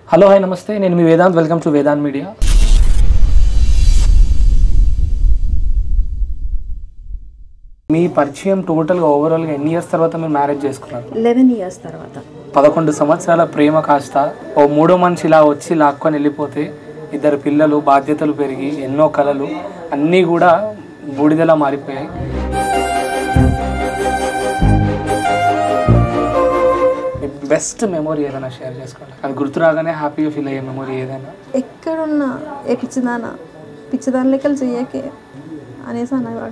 Hello hi నమస్తే నేను మీ Vedant welcome to Vedant media మీ పరిచయం టోటల్గా ఓవరాల్గా ఎన్ని ఇయర్స్ తర్వాత మీరు మ్యారేజ్ చేసుకున్నారు లెవెన్ ఇయర్స్ తర్వాత పదకొండు సంవత్సరాల ప్రేమ కాస్త ఓ మూడో మనిషి ఇలా వచ్చి లాక్కొని వెళ్ళిపోతే ఇద్దరు పిల్లలు బాధ్యతలు పెరిగి ఎన్నో కలలు అన్నీ కూడా బూడిదలా మారిపోయాయి బెస్ట్ మెమొరీ ఏదైనా షేర్ చేసుకోండి అది గుర్తు రాగానే హ్యాపీగా ఫీల్ అయ్యే మెమొరీ ఏదైనా ఎక్కడున్నా ఏ పిచ్చిదానా పిచ్చిదాని లెక్కలు చెయ్యకే అనేసి అనేవాడు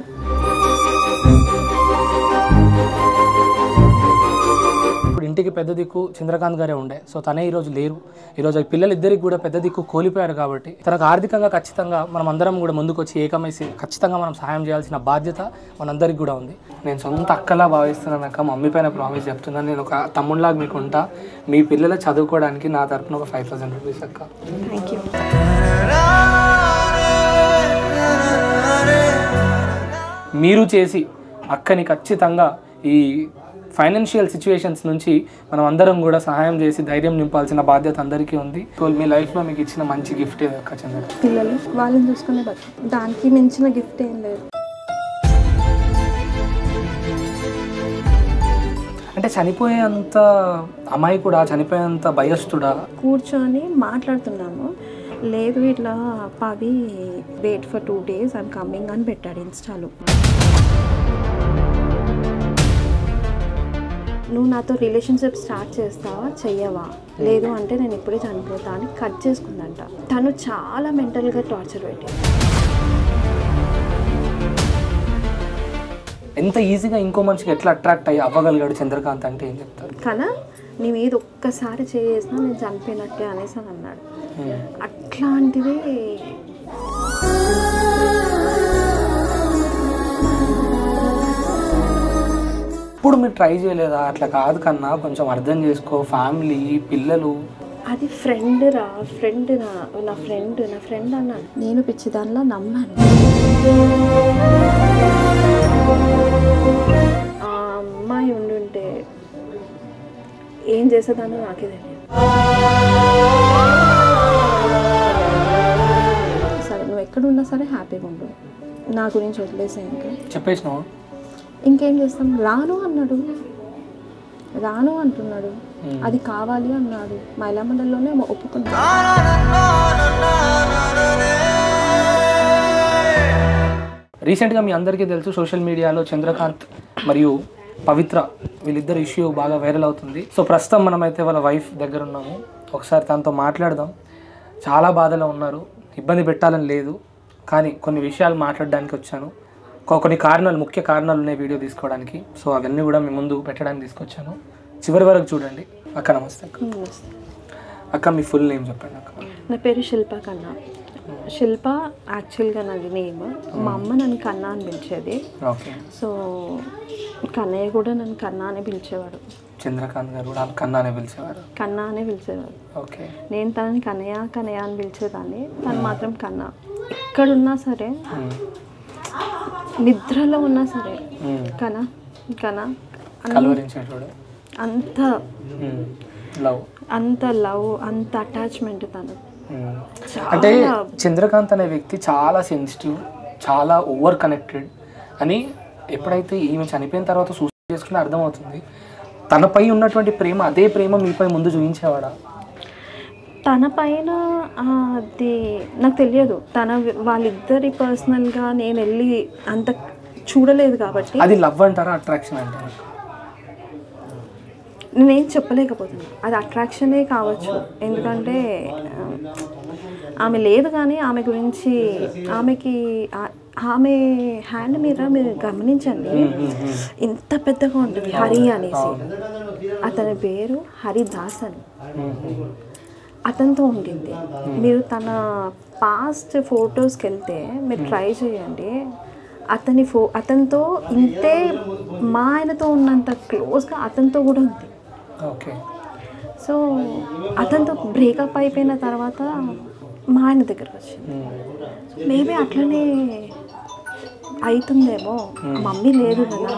ఇప్పుడు ఇంటికి పెద్ద దిక్కు చంద్రకాంత్ గారే ఉండే సో తనే ఈరోజు లేరు ఈరోజు పిల్లలిద్దరికి కూడా పెద్ద దిక్కు కోల్పోయారు కాబట్టి తనకు ఆర్థికంగా ఖచ్చితంగా మనం అందరం కూడా ముందుకు వచ్చి ఏకమేసి ఖచ్చితంగా మనం సహాయం చేయాల్సిన బాధ్యత మనందరికి కూడా ఉంది నేను సొంత అక్కలా భావిస్తున్నాను అక్క మమ్మీ పైన ప్రామిస్ చెప్తున్నాను నేను ఒక తమ్ముళ్ళలాగా మీకు ఉంటా మీ పిల్లల చదువుకోవడానికి నా తరపున ఒక ఫైవ్ థౌసండ్ రూపీస్ అక్క థ్యాంక్ యూ మీరు చేసి అక్కని ఖచ్చితంగా ఈ ఫైనాన్షియల్ సిచ్యువేషన్స్ నుంచి మనం అందరం కూడా సహాయం చేసి ధైర్యం నింపాల్సిన బాధ్యత అందరికీ ఉంది సో మీ లైఫ్లో మీకు ఇచ్చిన మంచి గిఫ్ట్ అక్క చంద్ర పిల్లలు వాళ్ళని చూసుకునే బతుకు దానికి మించిన గిఫ్ట్ ఏం లేదు అంటే చనిపోయేంత అమ్మాయి కూడా చనిపోయేంత భయస్తుడా కూర్చొని మాట్లాడుతున్నాము లేదు ఇట్లా Pavi wait for two days I'm coming అని పెట్టాడు ఇన్స్టాలో నువ్వు నాతో రిలేషన్షిప్ స్టార్ట్ చేస్తావా చెయ్యవా లేదు అంటే నేను ఇప్పుడే చనిపోతా అని కట్ చేసుకుందంట తను చాలా మెంటల్గా టార్చర్ పెట్టి ఎంత ఈజీగా ఇంకో మనిషికి ఎట్లా అట్రాక్ట్ అయ్యి అవ్వగలిగాడు చంద్రకాంత్ అంటే ఏం చెప్తారు కానీ నీ మీద ఒక్కసారి చేసినా నేను చనిపోయినట్టే అనేసి అని అన్నాడు Hmm. అట్లాంటిది ఇప్పుడు మీరు ట్రై చేయలేదా అట్లా కాదు కన్నా కొంచెం అర్థం చేసుకో ఫ్యామిలీ పిల్లలు అది ఫ్రెండ్ రా ఫ్రెండ్ నా నా ఫ్రెండ్ నా ఫ్రెండ్ అన్నాడు నేను పిచ్చిదానిలా నమ్మాను ఆ అమ్మాయి ఉండుంటే ఏం చేసేదానో నాకే తెలియదు సరే నువ్వు ఎక్కడున్నా సరే హ్యాపీగా ఉండు నా గురించి వదిలేసే ఇంకా చెప్పేసినావు ఇంకేం చేస్తాం రాను అన్నాడు రాను అంటున్నాడు అది కావాలి అన్నాడు మహిళా మండలిలోనే ఒప్పుకున్నాడు రీసెంట్గా మీ అందరికీ తెలుసు సోషల్ మీడియాలో చంద్రకాంత్ మరియు పవిత్ర వీళ్ళిద్దరు ఇష్యూ బాగా వైరల్ అవుతుంది సో ప్రస్తుతం మనమైతే వాళ్ళ వైఫ్ దగ్గర ఉన్నాము ఒకసారి తనతో మాట్లాడదాం చాలా బాధలో ఉన్నారు ఇబ్బంది పెట్టాలని లేదు కానీ కొన్ని విషయాలు మాట్లాడడానికి వచ్చాను కొ- కొన్ని కారణాలు ముఖ్య కారణాలు ఉన్నాయి వీడియో తీసుకోవడానికి సో అవన్నీ కూడా మీ ముందు పెట్టడానికి తీసుకొచ్చాను చివరి వరకు చూడండి అక్క నమస్తే అక్క నమస్తే. అక్క మీ ఫుల్ నేమ్ చెప్పండి అక్క నా పేరు శిల్ప కన్నా శిల్ప యాక్చువల్గా నాది నేమ్ మా అమ్మ నన్ను కన్నా అని పిలిచేది ఓకే సో కన్నయ్య కూడా నన్ను కన్నా అని పిలిచేవాడు చంద్రకాంత్ గారు కూడా కన్నానే పిలిచేవారు కన్నా అనే పిలిచేవాడు ఓకే నేను తనని కన్నయ్య కన్నయ్య అని పిలిచేదాన్ని తను మాత్రం కన్నా ఎక్కడున్నా సరే మ్మ్. నిద్రలో ఉన్నా సరే మ్మ్. కనా కనా అని కలవరించేటోడు అంత లవ్ అంత లవ్ అంత అటాచ్మెంట్ తను అంటే చంద్రకాంత్ అనే వ్యక్తి చాలా సెన్సిటివ్ చాలా ఓవర్ కనెక్టెడ్ అని ఎప్పుడైతే ఈమె చనిపోయిన తర్వాత సూసైడ్ చేసుకుని అర్థమవుతుంది తనపై ఉన్నటువంటి ప్రేమ అదే ప్రేమ మీపై ముందు చూపించేవాడా తన పైన ఆ, అది నాకు తెలియదు తన వాళ్ళిద్దరి పర్సనల్గా నేను వెళ్ళి అంత చూడలేదు కాబట్టి అది లవ్ అంటారా అట్రాక్షన్ అంటారా నేనేం చెప్పలేకపోతున్నాను అది అట్రాక్షనే కావచ్చు ఎందుకంటే ఆ, ఆమె లేదు కానీ ఆమె గురించి ఆమెకి ఆ- ఆమె హ్యాండ్ మీద మీరు గమనించండి ఇంత పెద్దగా ఉంటుంది హరి అనేసి అతని పేరు హరిదాస్ అని అతనితో ఉండింది మీరు తన పాస్ట్ ఫొటోస్కి వెళ్తే మీరు ట్రై చేయండి అతని ఫో అతనితో ఇంతే మా ఆయనతో ఉన్నంత క్లోజ్గా అతనితో కూడా ఉంది ఓకే సో అతనితో బ్రేకప్ అయిపోయిన తర్వాత మా ఆయన దగ్గరకు వచ్చింది మేబీ అట్లనే అవుతుందేమో మమ్మీ లేదు కదా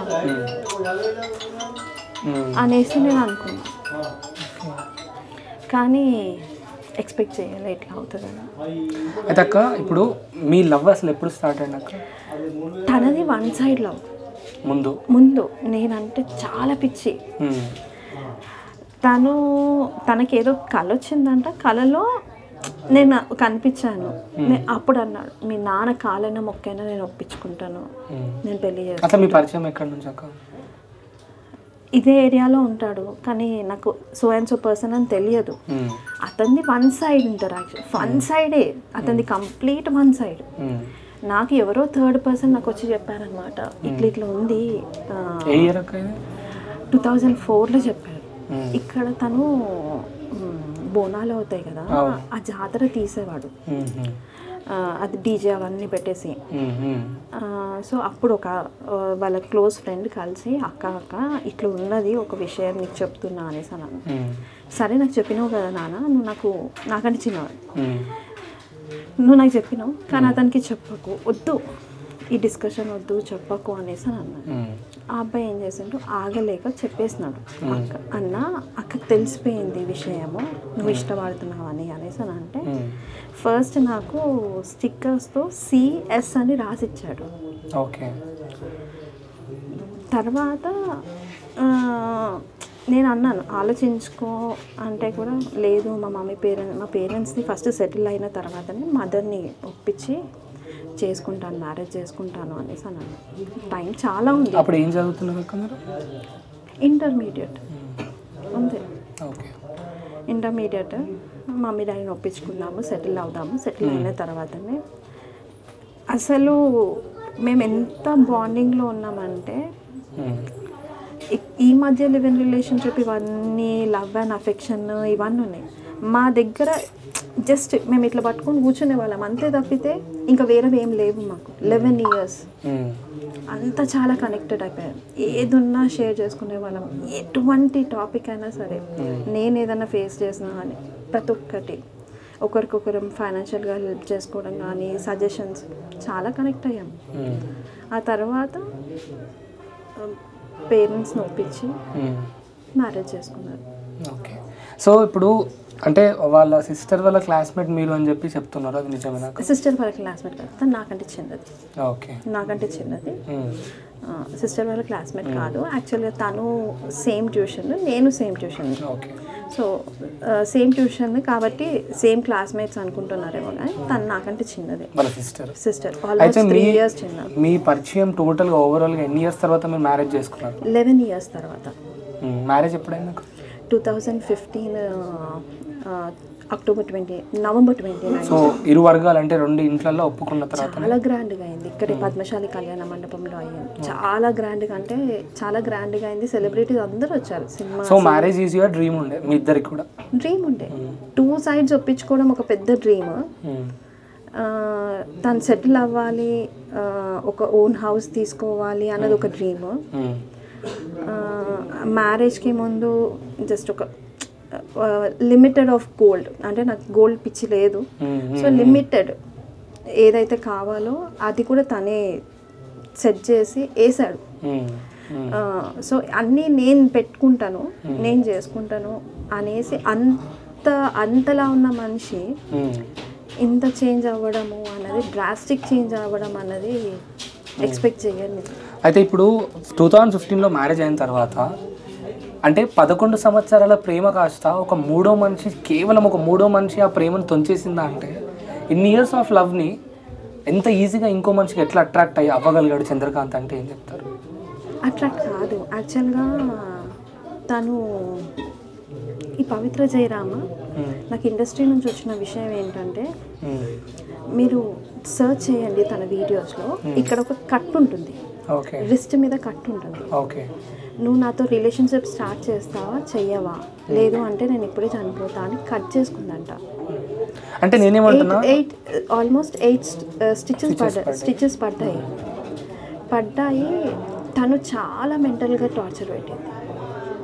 అనేసి నేను అనుకున్నా కానీ ఎక్స్పెక్ట్ చేయాలి ఎట్లా అవుతుందని అయితే అక్క ఇప్పుడు మీ లవ్ అసలు ఎప్పుడు స్టార్ట్ అయింది అక్క తనది వన్ సైడ్ లవ్ ముందు ముందు నేనంటే చాలా పిచ్చి ఉమ్. తను తనకేదో కళ వచ్చిందంట కళలో నేను కనిపించాను నే- అప్పుడు అన్నాడు మీ నాన్న కాలైనా మొక్కైనా నేను ఒప్పించుకుంటాను ఉమ్. నేను పెళ్లి చేస్తాను అసలు మీ పరిచయం ఎక్కడి నుంచి అక్క ఇదే ఏరియాలో ఉంటాడు కానీ నాకు సో అండ్ సో పర్సన్ అని తెలియదు ఉమ్. అతనిది వన్ సైడ్ ఇంటరాక్షన్ వన్ సైడే అతనిది కంప్లీట్ వన్ సైడ్ ఉమ్. నాకు ఎవరో థర్డ్ పర్సన్ నాకు వచ్చి చెప్పారనమాట ఇట్లా ఇట్లా ఉంది ఏ ఇయర్ అక్క ఇది టూ థౌజండ్ ఫోర్లో చెప్పారు ఉమ్. ఇక్కడ తను మ్, బోనాలు అవుతాయి కదా అవును. ఆ జాతర తీసేవాడు ఉమ్. ఉమ్. ఆ, అది డీజే అవన్నీ పెట్టేసి ఉమ్. ఉమ్. ఆ, సో అప్పుడు ఒక ఆ, వాళ్ళ క్లోజ్ ఫ్రెండ్ కలిసి అక్క అక్క ఇట్లా ఉన్నది ఒక విషయం నీకు చెప్తున్నా అనేసి అన్నాను ఉమ్. సరే నాకు చెప్పినావు కదా నాన్న నువ్వు నాకు నాకంటే చిన్నవాడు ఉమ్. నువ్వు నాకు చెప్పినావు కానీ అతనికి చెప్పకు వద్దు ఈ డిస్కషన్ వద్దు చెప్పకు అనేసి అని అన్నాను ఉమ్. ఆ అబ్బాయి ఏం చేసిండు ఆగలేక చెప్పేసినాడు అక్క అన్న అక్కకు తెలిసిపోయింది ఈ విషయము నువ్వు ఇష్టపడుతున్నావు అని అనేసి అని అంటే ఉమ్. ఫస్ట్ నాకు స్టిక్కర్స్తో సిఎస్ అని రాసిచ్చాడు ఓకే తర్వాత ఆ, నేను అన్నాను ఆలోచించుకో అంటే కూడా లేదు మా మమ్మీ పేరెంట్ మా పేరెంట్స్ని ఫస్ట్ సెటిల్ అయిన తర్వాతనే మదర్ని ఒప్పించి చేసుకుంటాను మ్యారేజ్ చేసుకుంటాను అనేసి అన్నాను టైం చాలా ఉంది అప్పుడు ఏం చదువుతున్నారు అక్క మీరు ఇంటర్మీడియట్ అంతే ఓకే ఇంటర్మీడియట్ మమ్మీ డాడీని ఒప్పించుకుందాము సెటిల్ అవుదాము సెటిల్ అయిన తర్వాతనే అసలు మేము ఎంత బాండింగ్లో ఉన్నామంటే ఉమ్. ఇ- ఈ మధ్య లివ్ ఇన్ రిలేషన్షిప్ ఇవన్నీ లవ్ అండ్ అఫెక్షన్ ఇవన్నీ ఉన్నాయి మా దగ్గర జస్ట్ మేము ఇట్లా పట్టుకొని కూర్చునే వాళ్ళం అంతే తప్పితే ఇంకా వేరేవి ఏం లేవు మాకు లెవెన్ ఇయర్స్ ఉమ్. అంతా చాలా కనెక్టెడ్ అయిపోయాం ఏదున్నా షేర్ చేసుకునే వాళ్ళం ఎటువంటి టాపిక్ అయినా సరే నేను ఏదైనా ఫేస్ చేసినా కానీ ప్రతి ఒక్కటి ఒకరికొకరం ఫైనాన్షియల్గా హెల్ప్ చేసుకోవడం కానీ సజెషన్స్ చాలా కనెక్ట్ అయ్యాం ఉమ్. ఆ తర్వాత పేరెంట్స్ని ఒప్పించి ఉమ్. మ్యారేజ్ చేసుకున్నారు ఓకే సో ఇప్పుడు అంటే వాళ్ళ సిస్టర్ వాళ్ళ క్లాస్మేట్ మీరు అని చెప్పి చెప్తున్నారు అది నిజమేనా సిస్టర్ వాళ్ళ క్లాస్మేట్ కాదు తను నాకంటే చిన్నది ఓకే నాకంటే చిన్నది ఉమ్. సిస్టర్ వాళ్ళ క్లాస్మేట్ కాదు యాక్చువల్గా తను సేమ్ ట్యూషన్ నేను same tuition okay so same tuition కాబట్టి సేమ్ క్లాస్మేట్స్ అనుకుంటున్నారేమో కానీ తను నాకంటే చిన్నది వాళ్ళ సిస్టర్ సిస్టర్ అయితే ఆల్మోస్ట్ త్రీ మీ ఇయర్స్ చిన్న మీ పరిచయం టోటల్గా ఓవరాల్గా ఎన్ని ఇయర్స్ తర్వాత మీరు మ్యారేజ్ చేసుకున్నారు లెవెన్ ఇయర్స్ తర్వాత మ్యారేజ్ ఎప్పుడైంది two thousand fifteen October twenty November twenty nine so ఇరు వర్గాలు అంటే రెండు ఇంట్లలో ఒప్పుకున్న తర్వాత చాలా గ్రాండ్గా అయింది ఇక్కడే పద్మశాలి కళ్యాణ మండపంలో అయ్యింది చాలా గ్రాండ్గా అంటే చాలా గ్రాండ్గా అయింది సెలబ్రిటీస్ అందరూ వచ్చారు cinema so marriage is your dream ఉండే మీ ఇద్దరికి కూడా డ్రీమ్ ఉండే టూ సైడ్స్ ఒప్పించుకోవడం ఒక పెద్ద డ్రీమ్ ఉమ్. తను సెటిల్ అవ్వాలి ఆ, ఒక ఓన్ హౌస్ తీసుకోవాలి అన్నది ఒక డ్రీమ్ ఉమ్. మ్యారేజ్కి ముందు జస్ట్ ఒక లిమిటెడ్ ఆఫ్ గోల్డ్ అంటే నాకు గోల్డ్ పిచ్చి లేదు ఉమ్. సో లిమిటెడ్ ఏదైతే కావాలో అది కూడా తనే సెట్ చేసి వేసాడు ఉమ్. ఉమ్. సో అన్నీ నేను పెట్టుకుంటాను నేను చేసుకుంటాను అనేసి అంత అంతలా ఉన్న మనిషి ఉమ్. ఇంత చేంజ్ అవ్వడము అన్నది డ్రాస్టిక్ చేంజ్ అవ్వడం అన్నది ఎక్స్పెక్ట్ చేయను అయితే ఇప్పుడు టూ థౌజండ్ ఫిఫ్టీన్లో మ్యారేజ్ అయిన తర్వాత అంటే పదకొండు సంవత్సరాల ప్రేమ కాస్త ఒక మూడో మనిషి కేవలం ఒక మూడో మనిషి ఆ ప్రేమను తొంచేసిందా అంటే ఇన్ని ఇయర్స్ ఆఫ్ లవ్ని ఎంత ఈజీగా ఇంకో మనిషికి ఎట్లా అట్రాక్ట్ అయ్యి అవ్వగలిగాడు చంద్రకాంత్ అంటే ఏం చెప్తారు అట్రాక్ట్ కాదు యాక్చువల్గా తను ఈ పవిత్ర జయరామ ఉమ్. నాకు ఇండస్ట్రీ నుంచి వచ్చిన విషయం ఏంటంటే ఉమ్. మీరు సర్చ్ చేయండి తన వీడియోస్లో ఇక్కడ ఒక కట్ ఉంటుంది ఓకే రిస్ట్ మీద కట్ ఉంటుంది ఓకే నువ్వు నాతో రిలేషన్షిప్ స్టార్ట్ చేస్తావా చెయ్యవా లేదు అంటే నేను ఇప్పుడే చనిపోతా అని కట్ చేసుకుందంట అంటే నేనేమంటున్నా ఎయిట్ ఆల్మోస్ట్ ఎయిట్ స్టిచెస్ పడ్డాయి స్టిచెస్ పడ్డాయి పడ్డాయి తను చాలా మెంటల్గా టార్చర్ పెట్టింది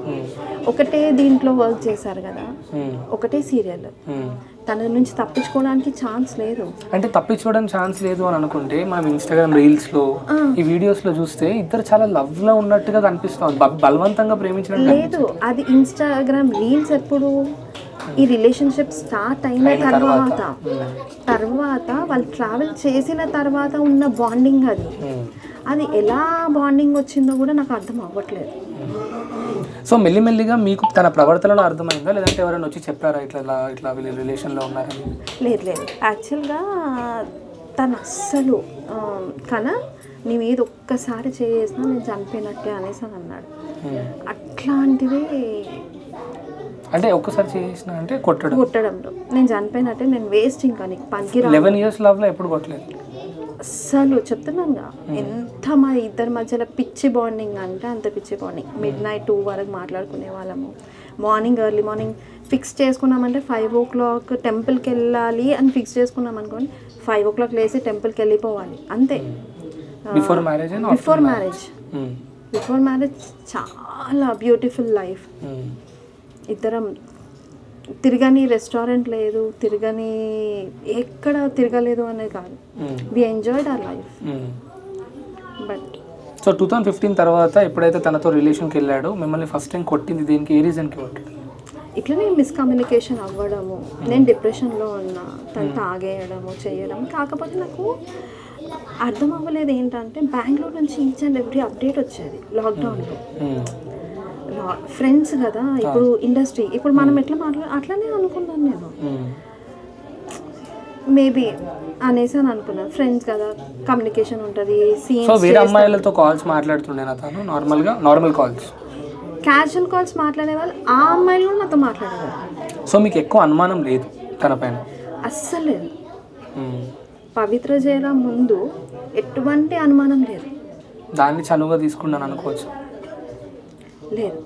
ఒకటే దీంట్లో వర్క్ చేశారు కదా మ్మ్. ఒకటే సీరియల్ మ్మ్. తన నుంచి తప్పించుకోవడానికి ఛాన్స్ లేదు అంటే తప్పించుకోవడానికి ఛాన్స్ లేదు అని అనుకుంటే మనం ఇన్స్టాగ్రామ్ రీల్స్ లో ఈ వీడియోస్ లో చూస్తే ఇద్దరు చాలా లవ్ లో ఉన్నట్టుగా కనిపిస్తుంది బ- బలవంతంగా ప్రేమించినట్టు లేదు అది ఇన్స్టాగ్రామ్ రీల్స్ ఎప్పుడు ఈ రిలేషన్షిప్ స్టార్ట్ అయిన తర్వాత తర్వాత వాళ్ళు ట్రావెల్ చేసిన తర్వాత ఉన్న బాండింగ్ అది మ్మ్. అది ఎలా బాండింగ్ వచ్చిందో కూడా నాకు అర్థం అవ్వట్లేదు సో మెల్లిమెల్లిగా మీకు తన ప్రవర్తనలో అర్థమైందా లేదంటే ఎవరైనా వచ్చి చెప్పారా ఇట్లా ఇలా ఇట్లా వీళ్ళు రిలేషన్లో ఉన్నారని లేదు లేదు యాక్చువల్గా తను అస్సలు ఆ, కన నీ మీద ఒక్కసారి చేసినా నేను చనిపోయినట్టే అనేసి అని అన్నాడు మ్మ్. అట్లాంటిది అంటే ఒక్కసారి చేసిన అంటే కొట్టడం కొట్టడంలో నేను చనిపోయినట్టే నేను వేస్ట్ ఇంకా నీకు పనికిరా లెవెన్ ఇయర్స్ లవ్లో ఎప్పుడు కొట్టలేదు అస్సలు చెప్తున్నానుగా ఎంత మా ఇద్దరి మధ్యలో పిచ్చి బాండింగ్ అంటే అంత పిచ్చి బాండింగ్ మిడ్ నైట్ టూ వరకు మాట్లాడుకునే వాళ్ళము మార్నింగ్ ఎర్లీ మార్నింగ్ ఫిక్స్ చేసుకున్నామంటే ఫైవ్ ఓ క్లాక్ టెంపుల్కి వెళ్ళాలి అని ఫిక్స్ చేసుకున్నాం అనుకోండి ఫైవ్ ఓ క్లాక్ లేచి టెంపుల్కి వెళ్ళిపోవాలి అంతే before marriage and before marriage before marriage చాలా బ్యూటిఫుల్ లైఫ్ ఇద్దరం తిరగని రెస్టారెంట్ లేదు తిరగని ఎక్కడ తిరగలేదు అనేది కాదు we enjoyed our life but so two thousand fifteen తర్వాత ఎప్పుడైతే తనతో రిలేషన్కి వెళ్ళాడో మిమ్మల్ని ఫస్ట్ టైం కొట్టింది దేనికి ఏ రీజన్కి కొట్టాడు ఇట్లనే మిస్కమ్యూనికేషన్ అవ్వడము నేను డిప్రెషన్లో ఉన్నా తను తాగేయడము చేయడం కాకపోతే నాకు అర్థం అవ్వలేదు ఏంటంటే బెంగళూరు నుంచి ఈచ్ అండ్ ఎవ్రీ అప్డేట్ వచ్చేది లాక్డౌన్లో ఫ్రెండ్స్ కదా ఇప్పుడు ఇండస్ట్రీ ఇప్పుడు మనం ఎట్లా మాట్లా అట్లనే అనుకున్నాను నేను మేబీ అనేసి అని అనుకున్నాను ఫ్రెండ్స్ కదా కమ్యూనికేషన్ ఉంటుంది సో సీన్స్ వేరే అమ్మాయిలతో కాల్స్ మాట్లాడుతుండేనా తను నార్మల్గా నార్మల్ కాల్స్ క్యాజువల్ కాల్స్ మాట్లాడే వాళ్ళు ఆ అమ్మాయిలు కూడా నాతో మాట్లాడేవారు సో మీకు ఎక్కువ అనుమానం లేదు తన పైన అస్సలు లేదు పవిత్ర జయరా ముందు ఎటువంటి అనుమానం లేదు దాన్ని చనువుగా తీసుకున్నాను అనుకోవచ్చు లేదు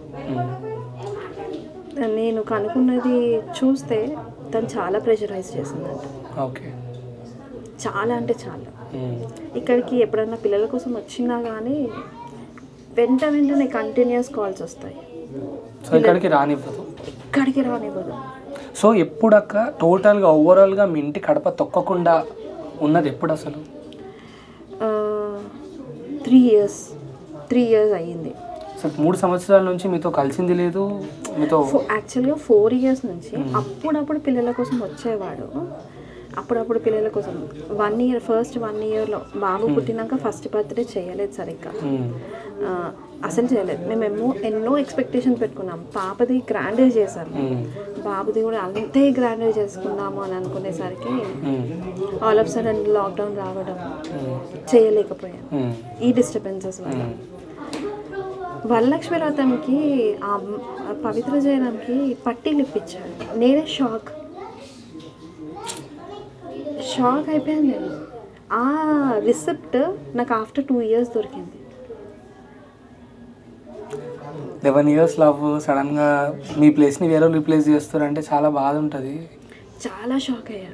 నేను కనుక్కున్నది చూస్తే తను చాలా ప్రెషరైజ్ చేసిందంట ఓకే చాలా అంటే చాలా ఇక్కడికి ఎప్పుడన్నా పిల్లల కోసం వచ్చినా కానీ వెంట వెంటనే కంటిన్యూస్ కాల్స్ వస్తాయి సో ఇక్కడికి రానివ్వదు ఇక్కడికి రానివ్వదు సో ఎప్పుడక్క టోటల్గా ఓవరాల్గా మీ ఇంటి కడప తొక్కకుండా ఉన్నది ఎప్పుడు అసలు త్రీ ఇయర్స్ త్రీ ఇయర్స్ అయ్యింది సో మూడు సంవత్సరాల నుంచి మీతో కలిసింది లేదు మీతో యాక్చువల్గా ఫోర్ ఇయర్స్ నుంచి అప్పుడప్పుడు పిల్లల కోసం వచ్చేవాడు అప్పుడప్పుడు పిల్లల కోసం వన్ ఇయర్ ఫస్ట్ వన్ ఇయర్లో బాబు పుట్టినాక ఫస్ట్ బర్త్డే చేయలేదు సరిగ్గా మ్మ్. ఆ, అసలు చేయలేదు మేమేమో ఎన్నో ఎక్స్పెక్టేషన్స్ పెట్టుకున్నాం పాపది గ్రాండ్గా చేశాము మ్మ్. బాబుది కూడా అంతే గ్రాండ్గా చేసుకుందాము అని అనుకునేసరికి మ్మ్. ఆల్ ఆఫ్ సడన్ లాక్డౌన్ రావడం మ్మ్. చేయలేకపోయాను మ్మ్. ఈ డిస్టర్బెన్సెస్ వల్ల వరలక్ష్మి వ్రతంకి ఆ మ్- ఆ పవిత్ర జయరాంకి పట్టీలు ఇప్పించాడు నేనే షాక్ షాక్ అయిపోయాను నేను ఆ రిసిప్ట్ నాకు ఆఫ్టర్ టూ ఇయర్స్ దొరికింది లెవెన్ ఇయర్స్ లవ్ సడన్గా మీ ప్లేస్ని వేరే రీప్లేస్ చేస్తారంటే చాలా బాధ ఉంటుంది చాలా షాక్ అయ్యా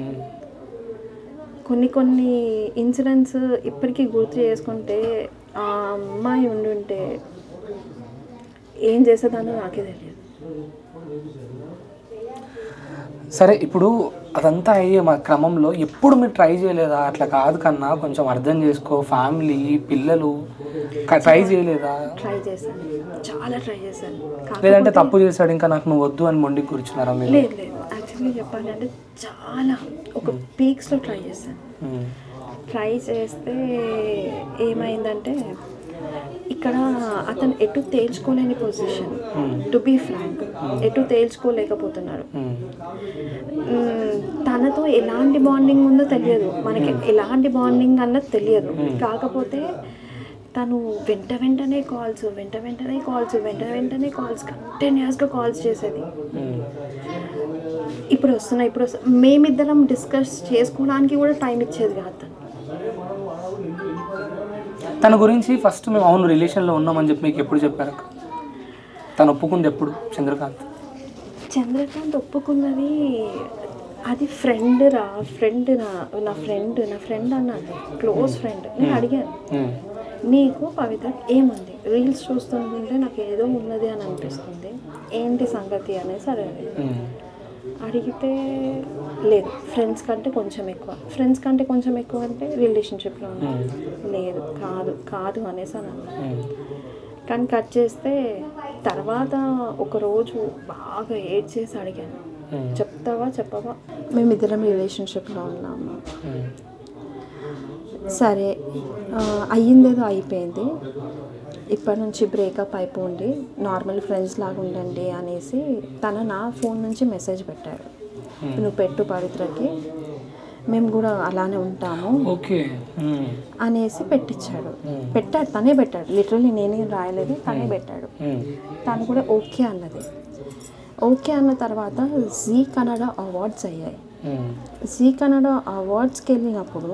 కొన్ని కొన్ని ఇన్సిడెంట్స్ ఇప్పటికీ గుర్తు చేసుకుంటే ఆ అమ్మాయి ఉండుంటే ఏం చేసేదానో నాకే తెలియదు సరే ఇప్పుడు అదంతా అయ్యే మా క్రమంలో ఎప్పుడు మీరు ట్రై చేయలేదా అట్లా కాదు కన్నా కొంచెం అర్థం చేసుకో ఫ్యామిలీ పిల్లలు ట్రై చేయలేదా ట్రై చేశాను చాలా ట్రై చేశాను లేదంటే కాకపోతే తప్పు చేశాడు ఇంకా నాకు నువ్వు వద్దు అని మొండికి కూర్చున్నారా మీరు లేదు లేదు యాక్చువల్లీ చెప్పాలి అంటే చాలా ఒక పీక్స్లో ట్రై చేశాను మ్మ్. ట్రై చేస్తే ఏమైందంటే ఇక్కడ అతను ఎటు తేల్చుకోలేని పొజిషన్ టు బీ ఫ్రాంక్ ఎటు తేల్చుకోలేకపోతున్నాడు మ్మ్. మ్మ్, తనతో ఎలాంటి బాండింగ్ ఉందో తెలియదు మనకి ఎలాంటి బాండింగ్ అన్నది తెలియదు కాకపోతే తను వెంట వెంటనే కాల్స్ వెంట వెంటనే కాల్స్ వెంట వెంటనే కాల్స్ కంటిన్యూస్గా కాల్స్ చేసేది మ్మ్. ఇప్పుడు వస్తున్నాయి ఇప్పుడు వస్తా మేమిద్దరం డిస్కస్ చేసుకోవడానికి కూడా టైం ఇచ్చేది కాదు తను తన గురించి ఫస్ట్ మేము అవును రిలేషన్లో ఉన్నామని చెప్పి మీకు ఎప్పుడు చెప్పారు అక్క తను ఒప్పుకుంది ఎప్పుడు చంద్రకాంత్ చంద్రకాంత్ ఒప్పుకున్నది అది ఫ్రెండ్ రా ఫ్రెండ్ నా నా ఫ్రెండ్ నా ఫ్రెండ్ అన్నది క్లోజ్ ఫ్రెండ్ నేను అడిగాను మ్మ్. నీకు పవిత్ర ఏముంది రీల్స్ చూస్తుంటే నాకు ఏదో ఉన్నది అని అనిపిస్తుంది ఏంటి సంగతి అనేసి అడిగాను ఉమ్. అడిగితే లేదు ఫ్రెండ్స్ కంటే కొంచెం ఎక్కువ ఫ్రెండ్స్ కంటే కొంచెం ఎక్కువ అంటే రిలేషన్షిప్లో ఉన్నాను లేదు కాదు కాదు అనేసి అని అన్నాను ఉమ్. కానీ కట్ చేస్తే తర్వాత ఒక రోజు బాగా ఏడ్ చేసి అడిగాను ఉమ్. చెప్తావా చెప్పవా మేమిద్దరం రిలేషన్షిప్లో ఉన్నాము ఉమ్. సరే ఆ, అయ్యిందేదో అయిపోయింది ఇప్పటి నుంచి బ్రేకప్ అయిపోండి నార్మల్ ఫ్రెండ్స్ లాగా ఉండండి అనేసి తన నా ఫోన్ నుంచి మెసేజ్ పెట్టాడు నువ్వు పెట్టు పవిత్రకి మేము కూడా అలానే ఉంటాము ఓకే ఉమ్. అనేసి పెట్టించాడు పెట్టాడు తనే పెట్టాడు లిటరల్లీ నేనేం రాయలేదు తనే పెట్టాడు ఉమ్. తను కూడా ఓకే అన్నది ఓకే అన్న తర్వాత జీ కన్నడ అవార్డ్స్ అయ్యాయి ఉమ్. జీ కన్నడ అవార్డ్స్కి వెళ్ళినప్పుడు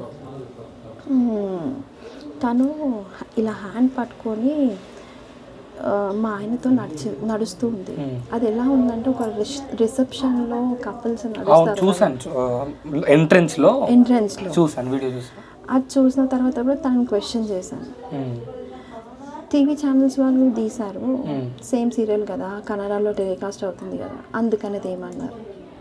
మ్, తను ఇలా హ్యాండ్ పట్టుకొని ఆ, మా ఆయనతో నడిచి నడుస్తూ ఉంది అది ఎలా ఉందంటే ఒక రిసెప్షన్లో కపుల్స్ అవును నడుస్తారు చూసాను ఎంట్రన్స్ లో ఎంట్రన్స్లో చూసాను వీడియో చూసాను అది చూసిన తర్వాత కూడా తనని క్వశ్చన్ చేశాను ఉమ్. టీవీ ఛానల్స్ వాళ్ళు తీశారు మ్మ్. సేమ్ సీరియల్ కదా కన్నడలో టెలికాస్ట్ అవుతుంది కదా అందుకనేది ఏమన్నారు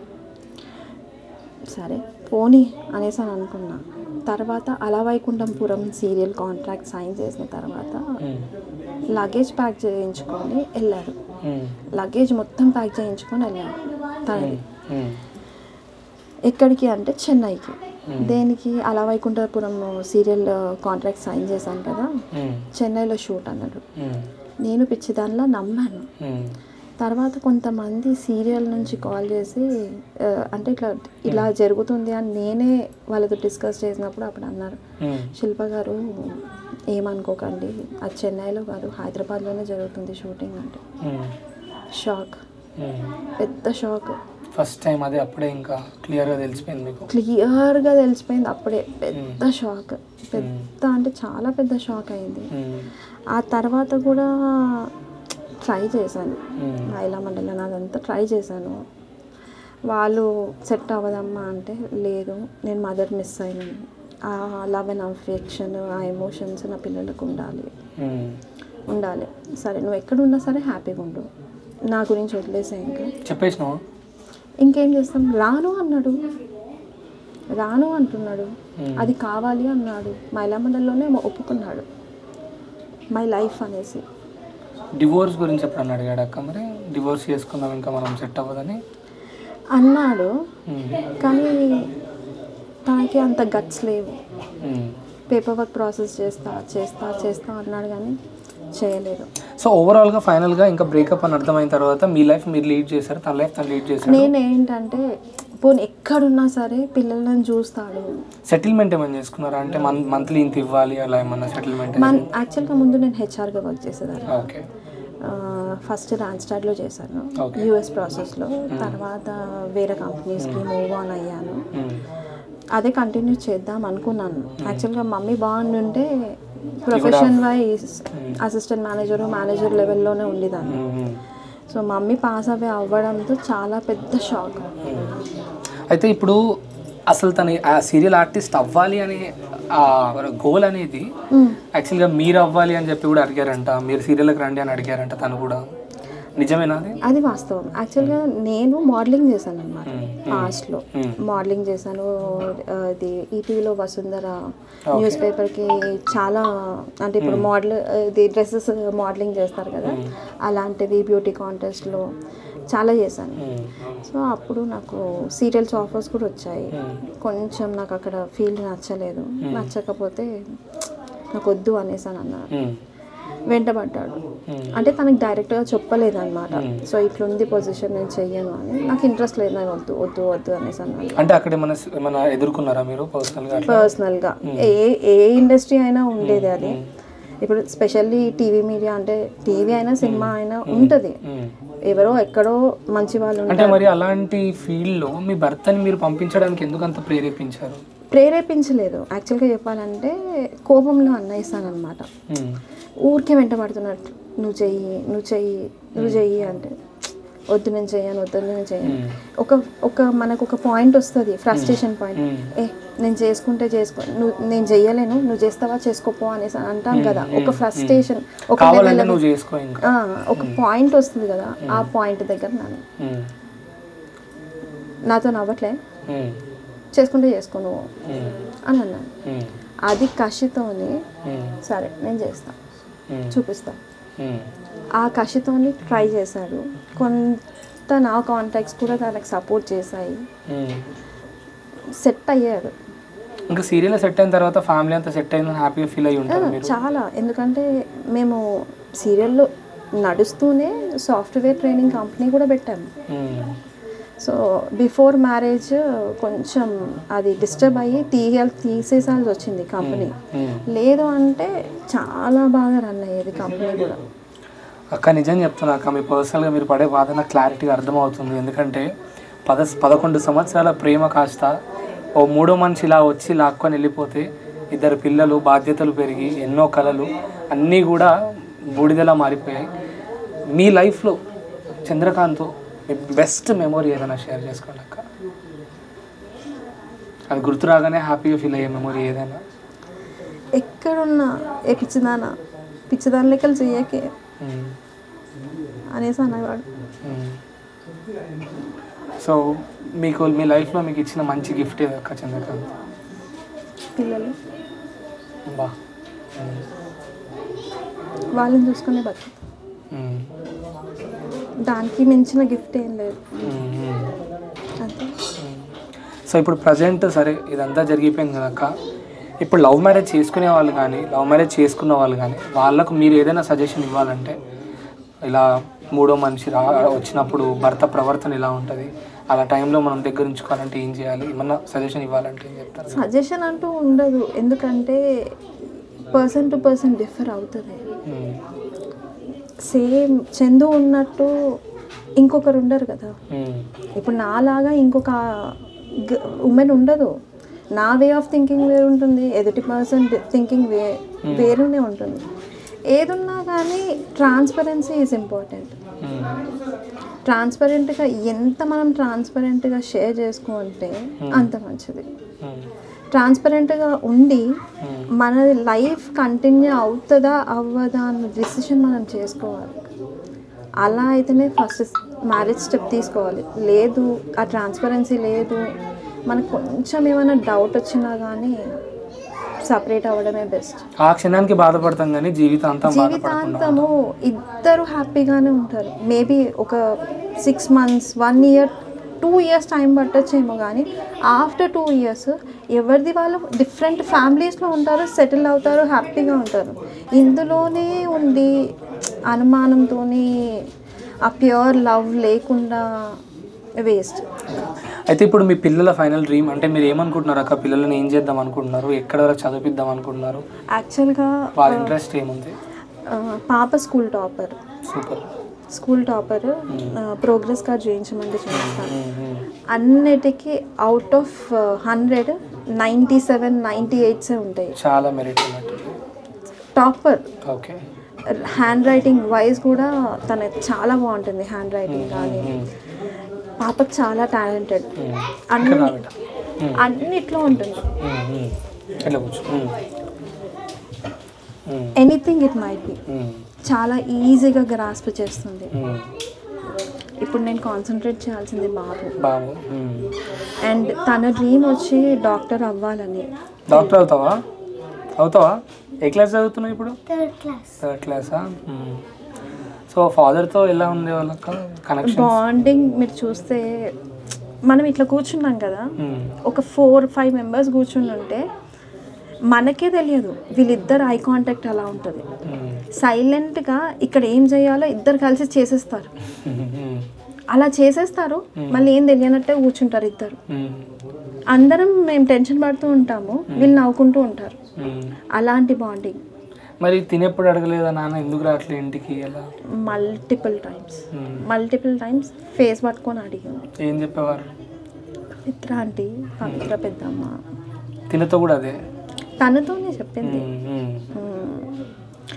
సరే పోనీ అనేసి అని అనుకున్నా తర్వాత అలవైకుంఠంపురం సీరియల్ కాంట్రాక్ట్ సైన్ చేసిన తర్వాత ఉమ్. లగేజ్ ప్యాక్ చేయించుకొని వెళ్ళాడు ఉమ్. లగేజ్ మొత్తం ప్యాక్ చేయించుకొని వెళ్ళాడు తనది ఉమ్. ఎక్కడికి అంటే చెన్నైకి దేనికి అలవైకుంఠపురం సీరియల్ కాంట్రాక్ట్ సైన్ చేశాను కదా ఉమ్. చెన్నైలో షూట్ అన్నాడు ఉమ్. నేను పిచ్చి దానిలో నమ్మాను ఉమ్. తర్వాత కొంతమంది సీరియల్ నుంచి కాల్ చేసి ఆ, అంటే ఇట్లా ఇలా జరుగుతుంది అని నేనే వాళ్ళతో డిస్కస్ చేసినప్పుడు అప్పుడు అన్నారు ఉమ్. శిల్ప గారు ఏమనుకోకండి అది చెన్నైలో కాదు హైదరాబాద్లోనే జరుగుతుంది షూటింగ్ అంటే ఉమ్. షాక్ ఉమ్. పెద్ద షాక్ ఫస్ట్ టైం అదే అప్పుడే ఇంకా క్లియర్గా తెలిసిపోయింది మీకు క్లియర్గా తెలిసిపోయింది అప్పుడే పెద్ద షాక్ పెద్ద అంటే చాలా పెద్ద షాక్ అయింది ఉమ్. ఆ తర్వాత కూడా ట్రై చేశాను ఉమ్. మహిళా మండలం అదంతా ట్రై చేశాను వాళ్ళు సెట్ అవ్వదమ్మా అంటే లేదు నేను మదర్ మిస్ అయినాను ఆ లవ్ అండ్ అఫెక్షన్ ఆ ఎమోషన్స్ నా పిల్లలకు ఉండాలి ఉమ్. ఉండాలి సరే నువ్వు ఎక్కడున్నా సరే హ్యాపీగా ఉండు నా గురించి వదిలేసే ఇంకా చెప్పేసినావా ఇంకేం చేస్తాం రాను అన్నాడు రాను అంటున్నాడు Hmm. అది కావాలి అన్నాడు మహిళా మండలిలోనే ఒప్పుకున్నాడు మై లైఫ్ అనేసి డివోర్స్ గురించి ఎప్పుడన్నా అడిగాడు అక్క మరి డివోర్స్ చేసుకుందాం ఇంకా మనం సెట్ అవ్వదని అన్నాడు ఉమ్. కానీ తనకి అంత గట్స్ లేవు ఉమ్. పేపర్ వర్క్ ప్రాసెస్ చేస్తా చేస్తా చేస్తా అన్నాడు కానీ చేయలేదు సో ఓవరాల్గా ఫైనల్గా ఇంకా బ్రేకప్ అని అర్థమైన తర్వాత మీ లైఫ్ మీరు లీడ్ చేశారు తన లైఫ్ తను లీడ్ చేశారు నేను ఏంటంటే పోనీ ఎక్కడున్నా సరే పిల్లలను చూస్తాడు సెటిల్మెంట్ ఏమైనా చేసుకున్నారా అంటే మన్ మంత్లీ ఇంత ఇవ్వాలి అలా ఏమన్నా సెటిల్మెంట్ మన యాక్చువల్గా ముందు నేను హెచ్ఆర్గా వర్క్ చేసేదాన్ని ఓకే ఫస్ట్ రాన్స్టాడ్లో చేశాను Okay. యూఎస్ ప్రాసెస్లో తర్వాత వేరే కంపెనీస్కి మూవ్ ఆన్ అయ్యాను ఉమ్. అదే కంటిన్యూ చేద్దాం అనుకున్నాను యాక్చువల్గా మమ్మీ బాగుండుంటే profession wise assistant manager manager లెవెల్లోనే ఉండేదాన్ని ఉమ్. సో మమ్మీ పాస్ అవే అవ్వడంతో చాలా పెద్ద షాక్ అయితే ఇప్పుడు అసలు తన ఆ సీరియల్ ఆర్టిస్ట్ అవ్వాలి అనే ఆ గోల్ అనేది యాక్చువల్గా మీరు అవ్వాలి అని చెప్పి కూడా అడిగారంట మీరు సీరియల్కి రండి అని అడిగారంట తను కూడా నిజమేనా అది అది వాస్తవం యాక్చువల్గా నేను మోడలింగ్ చేశాను అనమాట పాస్ట్లో Hmm. మోడలింగ్ చేశాను ఆ, ఇది ఈటీవీలో వసుంధర న్యూస్ పేపర్కి చాలా అంటే ఇప్పుడు మోడల్ ఇది డ్రెస్సెస్ మోడలింగ్ చేస్తారు కదా అలాంటివి బ్యూటీ కాంటెస్ట్లో చాలా చేశాను ఉమ్. సో అప్పుడు నాకు సీరియల్స్ ఆఫర్స్ కూడా వచ్చాయి Hmm. కొంచెం నాకు అక్కడ ఫీల్డ్ నచ్చలేదు నచ్చకపోతే నాకు వద్దు అనేసాను అన్నారు ఉమ్. వెంటబడ్డాడు Hmm. అంటే తనకి డైరెక్ట్గా చెప్పలేదు అనమాట సో ఇట్లుంది పొజిషన్ నేను చెయ్యను అని నాకు ఇంట్రెస్ట్ లేదు నాకు వద్దు వద్దు వద్దు అనేసి అన్నాను అంటే అక్కడ ఏమైనా ఏమైనా ఎదుర్కొన్నారా మీరు పర్సనల్గా అట్లా పర్సనల్గా ఏ ఏ ఇండస్ట్రీ అయినా ఉండేది అది ఇప్పుడు స్పెషల్లీ టీవీ మీడియా అంటే టీవీ అయినా సినిమా అయినా ఉంటుంది ఉమ్. ఎవరో ఎక్కడో మంచి వాళ్ళు ఉంటారు అంటే మరి అలాంటి ఫీల్డ్లో మీ భర్తని మీరు పంపించడానికి ఎందుకు అంత ప్రేరేపించారు ప్రేరేపించలేదు యాక్చువల్గా చెప్పాలంటే కోపంలో అన్నయిస్తాను అనమాట ఉమ్. ఊరికే వెంటబడుతున్నట్టు నువ్వు చెయ్యి నువ్వు చెయ్యి నువ్వు చెయ్యి అంటే వద్దు నేను చేయను వద్దు నేను చేయను ఒక ఒక మనకు ఒక పాయింట్ వస్తుంది ఫ్రస్ట్రేషన్ పాయింట్ ఏ నేను చేసుకుంటే చేసుకో నువ్వు నేను చెయ్యలేను నువ్వు చేస్తావా చేసుకోపో అనేసి అంటాం కదా ఒక ఫ్రస్ట్రేషన్ ఒక కావాలంటే level- నువ్వు చేసుకో ఇంకా ఆ, ఒక పాయింట్ వస్తుంది కదా ఆ పాయింట్ దగ్గర నన్ను ఉమ్. నాతో నవ్వట్లే ఉమ్. చేసుకుంటే చేసుకో నువ్వు ఉమ్. అని అన్నాను ఉమ్. అది కషితోని ఉమ్. సరే నేను చేస్తా ఉమ్. చూపిస్తా ఉమ్. ఆ కషితోని ట్రై చేశాడు కొంత నా కాంటాక్ట్స్ కూడా తనకు సపోర్ట్ చేశాయి ఉమ్. సెట్ అయ్యాడు ఇంకా సీరియల్ సెట్ అయిన తర్వాత ఫ్యామిలీ అంతా సెట్ అయిందని హ్యాపీగా ఫీల్ అయ్యి ఉంటారు మీరు చాలా ఎందుకంటే మేము సీరియల్లో నడుస్తూనే సాఫ్ట్వేర్ ట్రైనింగ్ కంపెనీ కూడా పెట్టాము ఉమ్. సో బిఫోర్ మ్యారేజ్ కొంచెం అది డిస్టర్బ్ అయ్యి తీయాలి తీసేసాల్సి వచ్చింది కంపెనీ ఉమ్. లేదు అంటే చాలా బాగా రన్ అయ్యేది కంపెనీ కూడా అక్క నిజం చెప్తున్నా అక్క మీ పర్సనల్గా మీరు పడే బాధ నాకు క్లారిటీగా అర్థమవుతుంది ఎందుకంటే పద పదకొండు సంవత్సరాల ప్రేమ కాస్త ఓ మూడో మనిషి ఇలా వచ్చి లాక్కొని వెళ్ళిపోతే ఇద్దరు పిల్లలు బాధ్యతలు పెరిగి ఎన్నో కళలు అన్నీ కూడా బూడిదలా మారిపోయాయి మీ లైఫ్లో చంద్రకాంత్ మీ బెస్ట్ మెమొరీ ఏదైనా షేర్ చేసుకోండి అక్క అది గుర్తు రాగానే హ్యాపీగా ఫీల్ అయ్యే మెమొరీ ఏదైనా ఎక్కడున్నా ఏ పిచ్చిదానా పిచ్చిదాని లెక్కలు చెయ్యకే ఉమ్. అనేసి అనేవాడు సో మీకు మీ లైఫ్లో మీకు ఇచ్చిన మంచి గిఫ్ట్ ఏదో అక్క చంద్రకాంత్ పిల్లలు బా వాళ్ళని చూసుకునే బతుకు మ్మ్. దానికి మించిన గిఫ్ట్ ఏం లేదు మ్మ్, మ్మ్. అంతే సో ఇప్పుడు ప్రజెంట్ సరే ఇదంతా జరిగిపోయింది కదక్క ఇప్పుడు లవ్ మ్యారేజ్ చేసుకునే వాళ్ళు కానీ లవ్ మ్యారేజ్ చేసుకున్న వాళ్ళు కానీ వాళ్ళకు మీరు ఏదైనా సజెషన్ ఇవ్వాలంటే ఇలా మూడో మనిషి రా వచ్చినప్పుడు భర్త ప్రవర్తన ఇలా ఉంటుంది అలా టైంలో మనం దగ్గర ఉంచుకోవాలంటే ఏం చేయాలి ఏమన్నా సజెషన్ ఇవ్వాలంటే ఏం చెప్తారు సజెషన్ అంటూ ఉండదు ఎందుకంటే పర్సన్ టు పర్సన్ డిఫర్ అవుతుంది మ్మ్. సేమ్ చందు ఉన్నట్టు ఇంకొకరు ఉండరు కదా మ్మ్. ఇప్పుడు నాలాగా ఇంకొక ఉమెన్ ఉండదు నా వే ఆఫ్ థింకింగ్ వేరు ఉంటుంది ఎదుటి పర్సన్ థింకింగ్ వే వేరునే ఉంటుంది ఏదున్నా కానీ ట్రాన్స్పరెన్సీ ఈజ్ ఇంపార్టెంట్ మ్మ్. ట్రాన్స్పరెంట్గా ఎంత మనం ట్రాన్స్పరెంట్గా షేర్ చేసుకుంటే అంత మంచిది మ్మ్. ట్రాన్స్పరెంట్గా ఉండి మన లైఫ్ కంటిన్యూ అవుతుందా అవ్వదా అన్న డిసిషన్ మనం చేసుకోవాలి అలా అయితేనే ఫస్ట్ మ్యారేజ్ స్టెప్ తీసుకోవాలి లేదు ఆ ట్రాన్స్పరెన్సీ లేదు మనకు కొంచెం ఏమైనా డౌట్ వచ్చినా కానీ సపరేట్ అవ్వడమే బెస్ట్ ఆ క్షణానికి బాధపడతాం కానీ జీవితాంతం బాధపడకుండా జీవితాంతము ఇద్దరు హ్యాపీగానే ఉంటారు మేబీ ఒక six months one year two years time పట్టొచ్చేమో కానీ ఆఫ్టర్ టూ ఇయర్స్ ఎవరిది వాళ్ళు డిఫరెంట్ ఫ్యామిలీస్లో ఉంటారు సెటిల్ అవుతారు హ్యాపీగా ఉంటారు ఇందులోనే ఉండి అనుమానంతో ఆ ప్యూర్ లవ్ లేకుండా వేస్ట్ అయితే ఇప్పుడు మీ పిల్లల ఫైనల్ డ్రీమ్ అంటే మీరు ఏమనుకుంటున్నారు అక్క పిల్లల్ని ఏం చేద్దాం అనుకుంటున్నారు ఎక్కడ వరకు చదివిద్దాం అనుకుంటున్నారు యాక్చువల్గా వాళ్ళ ఇంట్రెస్ట్ ఏముంది పాప school topper super school topper progress card చేయించమంటే చేయిస్తాను అన్నిటికీ out of hundred ninety seven ninety ఎయిట్సే ఉంటాయి చాలా మెరిట్ ఉన్నట్టు topper okay handwriting wise కూడా తన చాలా బాగుంటుంది హ్యాండ్ రైటింగ్ కానీ పాప చాలా టాలెంటెడ్ అన్ని అన్నిట్లో ఉంటుంది ఎట్లా కూర్చో ఉమ్. ఉమ్. ఎనీథింగ్ ఇట్ మైట్ బి ఉమ్. చాలా ఈజీగా గ్రాస్ప్ చేస్తుంది ఉమ్. ఇప్పుడు నేను కాన్సన్ట్రేట్ చేయాల్సింది బాబు బాబు ఉమ్. అండ్ తన డ్రీమ్ వచ్చి డాక్టర్ అవ్వాలని డాక్టర్ అవుతావా అవుతావా ఏ క్లాస్ చదువుతున్నావు ఇప్పుడు థర్డ్ క్లాస్ థర్డ్ క్లాసా సో ఫాదర్తో ఎలా ఉండే వాళ్ళక కనెక్షన్ బాండింగ్ మీరు చూస్తే మనం ఇట్లా కూర్చున్నాం కదా ఒక ఫోర్ ఫైవ్ మెంబర్స్ కూర్చుని ఉంటే మనకే తెలియదు వీళ్ళిద్దరు ఐ కాంటాక్ట్ అలా ఉంటుంది సైలెంట్గా ఇక్కడ ఏం చేయాలో ఇద్దరు కలిసి చేసేస్తారు అలా చేసేస్తారు మళ్ళీ ఏం తెలియనట్టే కూర్చుంటారు ఇద్దరు అందరం మేము టెన్షన్ పడుతూ ఉంటాము వీళ్ళు నవ్వుకుంటూ ఉంటారు అలాంటి బాండింగ్ మరి తినేప్పుడు అడగలేదా నాన్న ఎందుకు రావట్లే ఇంటికి ఎలా multiple times Hmm. Multiple times face పట్టుకొని అడిగింది ఏం చెప్పేవారు పవిత్ర ఆంటీ పవిత్ర పెద్దమ్మ తినతో కూడా అదే తనతోనే చెప్పింది ఉమ్, ఉమ్, మ్మ్.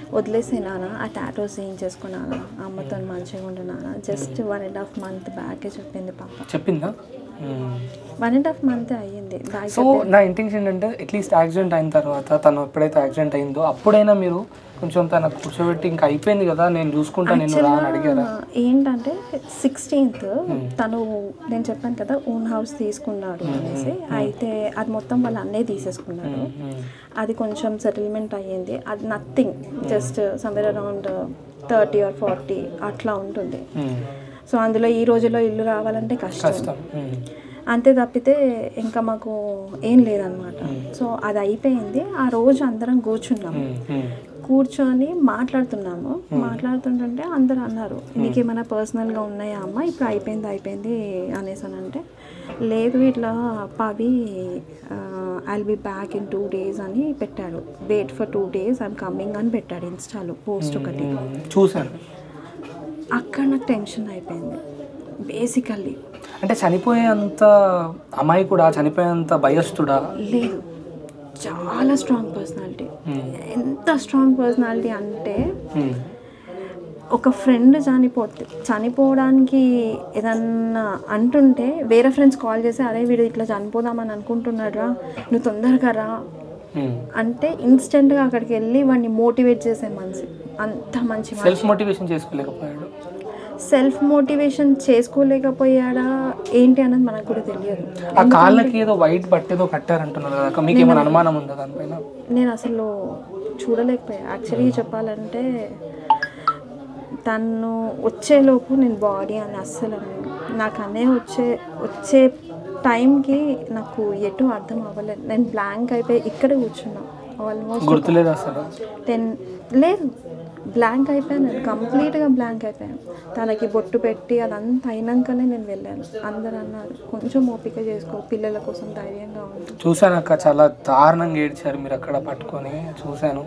వదిలేసే నాన్న ఆ టాటోస్ ఏం చేసుకున్నానా అమ్మతో మంచిగా ఉంటున్నానా just one and half month బ్యాకే చెప్పింది పాప చెప్పిందా వన్ అండ్ హాఫ్ మంత్ అయ్యింది బ్యాగ్ సో నా ఇంటెన్షన్ ఏంటంటే అట్లీస్ట్ యాక్సిడెంట్ అయిన తర్వాత తను ఎప్పుడైతే యాక్సిడెంట్ అయిందో అప్పుడైనా మీరు కొంచెం తన కూర్చోబెట్టి ఇంకా అయిపోయింది కదా నేను చూసుకుంటా నేను రా అని అడిగారా ఏంటంటే సిక్స్టీన్త్ తను నేను చెప్పాను కదా ఓన్ హౌస్ తీసుకున్నాడు అనేసి అయితే అది మొత్తం వాళ్ళ అన్నయ్య తీసేసుకున్నాడు అది కొంచెం సెటిల్మెంట్ అయ్యింది అది nothing just somewhere around thirty or forty అట్లా ఉంటుంది సో అందులో ఈ రోజుల్లో ఇల్లు రావాలంటే కష్టం కష్టం అంతే తప్పితే ఇంకా మాకు ఏం లేదనమాట సో అది అయిపోయింది ఆ రోజు అందరం కూర్చున్నాం కూర్చొని మాట్లాడుతున్నాము మాట్లాడుతుంటుంటే అందరు అన్నారు నీకేమైనా పర్సనల్గా ఉన్నాయా అమ్మ ఇప్పుడు అయిపోయింది అయిపోయింది అనేసి అని అంటే లేదు ఇట్లా Pavi I'll be back in two days అని పెట్టాడు wait for two days I'm coming అని పెట్టాడు ఇన్స్టాలో పోస్ట్ ఒకటి చూశాను అక్కడ నాకు టెన్షన్ అయిపోయింది బేసికల్లీ అంటే చనిపోయేంత అమాయకుడా చనిపోయేంత భయస్థుడా లేదు చాలా స్ట్రాంగ్ పర్సనాలిటీ ఎంత స్ట్రాంగ్ పర్సనాలిటీ అంటే ఒక ఫ్రెండ్ చనిపోతే చనిపోవడానికి ఏదన్నా అంటుంటే వేరే ఫ్రెండ్స్ కాల్ చేసి అరే వీడు ఇట్లా చనిపోదామని అనుకుంటున్నాడు రా నువ్వు తొందరగా రా అంటే ఇన్స్టెంట్గా అక్కడికి వెళ్ళి వాడిని మోటివేట్ చేసే మనిషి అంత మంచి మనిషి సెల్ఫ్ మోటివేషన్ చేసుకోలేకపోయాడు సెల్ఫ్ మోటివేషన్ చేసుకోలేకపోయాడా ఏంటి అన్నది మనకు కూడా తెలియదు ఆ కాళ్ళకి ఏదో వైట్ బట్టేదో కట్టారంటున్నారు కదా మీకు ఏమైనా అనుమానం ఉందా దానిపైన నేను అసలు చూడలేకపోయా యాక్చువల్లీ చెప్పాలంటే తను వచ్చేలోపు నేను బాడీ అని అస్సలు నాకు అనే వచ్చే వచ్చే టైంకి నాకు ఎటు అర్థం అవ్వలేదు నేను బ్లాంక్ అయిపోయి ఇక్కడ కూర్చున్నా ఆల్మోస్ట్ గుర్తులేదు అసలు టెన్ లేదు బ్లాంక్ అయిపోయాను నేను కంప్లీట్గా బ్లాంక్ అయిపోయాను తనకి బొట్టు పెట్టి అదంతా అయినాకనే నేను వెళ్ళాను అందరు అన్నారు కొంచెం ఓపిక చేసుకో పిల్లల కోసం ధైర్యంగా ఉంది చూశాను అక్క చాలా దారుణంగా ఏడ్చారు మీరు అక్కడ పట్టుకొని చూశాను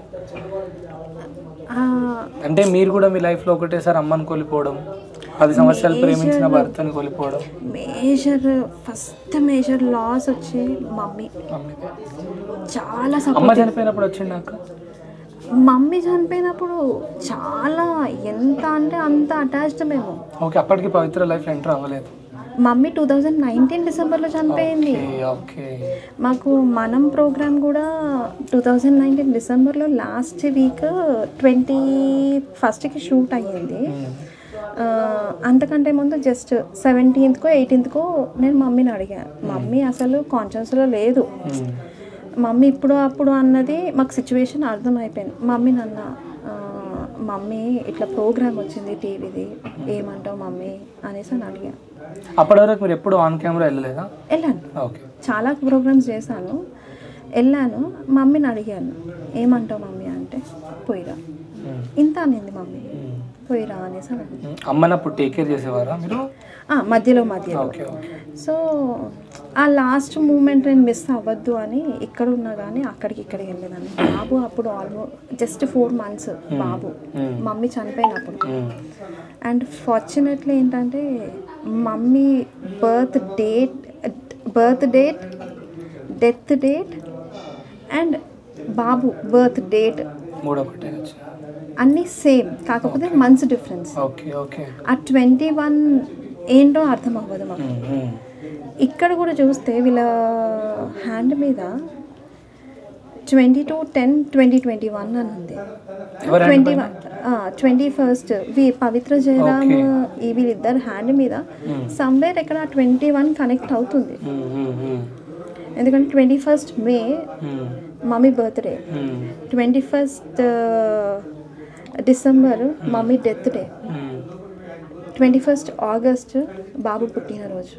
ఆ, అంటే మీరు కూడా మీ లైఫ్లో ఒకటేసారి అమ్మని కోల్పోవడం పది సంవత్సరాలు ప్రేమించిన భర్తని కోల్పోవడం మేజర్ ఫస్ట్ మేజర్ లాస్ వచ్చి మమ్మీ మమ్మీకి. చాలా అమ్మ సపోర్ట్ చనిపోయినప్పుడు వచ్చింది అక్క మమ్మీ చనిపోయినప్పుడు చాలా ఎంత అంటే అంత అటాచ్డ్ మేము ఓకే అప్పటికి పవిత్ర లైఫ్ ఎంటర్ అవ్వలేదు మమ్మీ టూ థౌజండ్ నైన్టీన్ డిసెంబర్లో చనిపోయింది ఓకే ఓకే మాకు మనం ప్రోగ్రామ్ కూడా టూ థౌజండ్ నైన్టీన్ డిసెంబర్లో లాస్ట్ వీక్ ట్వంటీ ఫస్ట్కి షూట్ అయ్యింది ఆ, అంతకంటే ముందు జస్ట్ సెవెంటీన్త్కో ఎయిటీన్త్కో నేను మమ్మీని అడిగాను మమ్మీ అసలు కాన్షియస్లో లేదు మమ్మీ ఇప్పుడు అప్పుడు అన్నది మాకు సిచ్యువేషన్ అర్థమైపోయింది మమ్మీ నన్న ఆ, మమ్మీ ఇట్లా ప్రోగ్రామ్ వచ్చింది టీవీది ఏమంటావు మమ్మీ అనేసి అని అడిగాను అప్పటి వరకు మీరు ఎప్పుడు ఆన్ కెమెరా వెళ్ళలేదా వెళ్ళాను ఓకే చాలా ప్రోగ్రామ్స్ చేశాను వెళ్ళాను మమ్మీని అడిగాను ఏమంటావు మమ్మీ అంటే పోయిరా ఇంత అనింది మమ్మీ పోయిరా అనేసి అని అడిగింది. అమ్మని అప్పుడు టేక్ కేర్ చేసేవారా మీరు ఆ, మధ్యలో మధ్యలో ఓకే ఓకే సో ఆ లాస్ట్ మూమెంట్ నేను మిస్ అవ్వద్దు అని ఇక్కడ ఉన్నా కానీ అక్కడికి ఇక్కడికి వెళ్ళేదాన్ని బాబు అప్పుడు ఆల్మోస్ట్ జస్ట్ ఫోర్ మంత్స్ బాబు మమ్మీ చనిపోయినప్పుడు అండ్ ఫార్చునేట్లీ ఏంటంటే mummy birth date birth date death date and బాబు బర్త్ డేట్ మూడో ఒకటే వచ్చి అన్నీ సేమ్ కాకపోతే మంత్స్ డిఫరెన్స్ ఓకే ఓకే ఆ ట్వంటీ వన్ ఏంటో అర్థం అవ్వదు మాకు ఇక్కడ కూడా చూస్తే వీళ్ళ హ్యాండ్ మీద twenty two ten twenty twenty one అని ఉంది ఎవరి hand twenty one twenty first V Pavithra Jayaram ఈ వీళ్ళిద్దరు హ్యాండ్ మీద సమ్వేర్ ఇక్కడ ట్వంటీ వన్ కనెక్ట్ అవుతుంది ఎందుకంటే twenty first May mummy birthday twenty first December mummy death day twenty first August బాబు పుట్టినరోజు